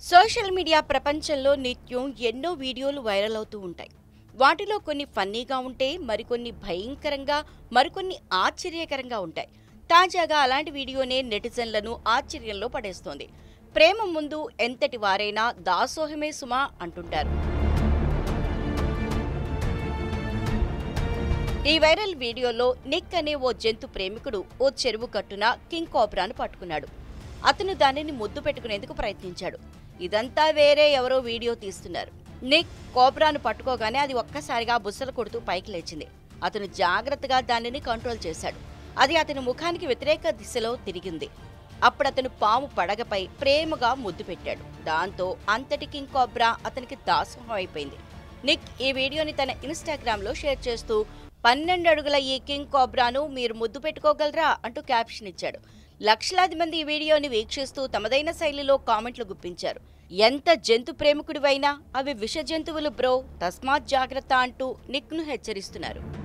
social media ప్రపంచంలో నిత్యం ఎన్నో వీడియోలు వైరల్ అవుతూ ఉంటాయి వాటిలో కొన్ని ఫన్నీగా ఉంటే మరికొన్ని భయంకరంగా మరికొన్ని ఆశ్చర్యకరంగా ఉంటాయి తాజాగా అలాంటి వీడియోనే నెటిజన్లను ఆశ్చర్యంలో పడేస్తోంది ప్రేమ ముందు ఎంతటి వారైనా దాసోహమే సుమా అంటుంటారు ఈ వైరల్ వీడియోలో నిక్ అనే ఓ జంతు ప్రేమికుడు ఓ చెరువు కట్టున కింగ్ కోబ్రాను పట్టుకున్నాడు అతను దానిని ముద్దు పెట్టుకునేందుకు ప్రయత్నించాడు ఇదంతా వేరే ఎవరో వీడియో తీస్తున్నారు నిక్ కోబ్రాను పట్టుకోగానే అది ఒక్కసారిగా బుసలు కొడుతూ పైకి లేచింది అతను జాగ్రత్తగా దానిని కంట్రోల్ చేశాడు అది అతని ముఖానికి వ్యతిరేక దిశలో తిరిగింది అప్పుడు అతను పాము పడగపై ప్రేమగా ముద్దు పెట్టాడు దాంతో అంతటి కింగ్ కోబ్రా అతనికి దాసోహం అయిపోయింది నిక్ ఈ వీడియోని తన ఇన్స్టాగ్రామ్ లో షేర్ చేస్తూ పన్నెండు అడుగుల ఈ కింగ్ కోబ్రాను మీరు ముద్దు పెట్టుకోగలరా అంటూ క్యాప్షన్ ఇచ్చాడు లక్షలాది మంది ఈ వీడియోని వీక్షిస్తూ తమదైన శైలిలో కామెంట్లు గుప్పించారు ఎంత జంతు ప్రేమికుడివైనా అవి విష జంతువులు బ్రో తస్మాత్ జాగ్రత్త అంటూ నిక్ను హెచ్చరిస్తున్నారు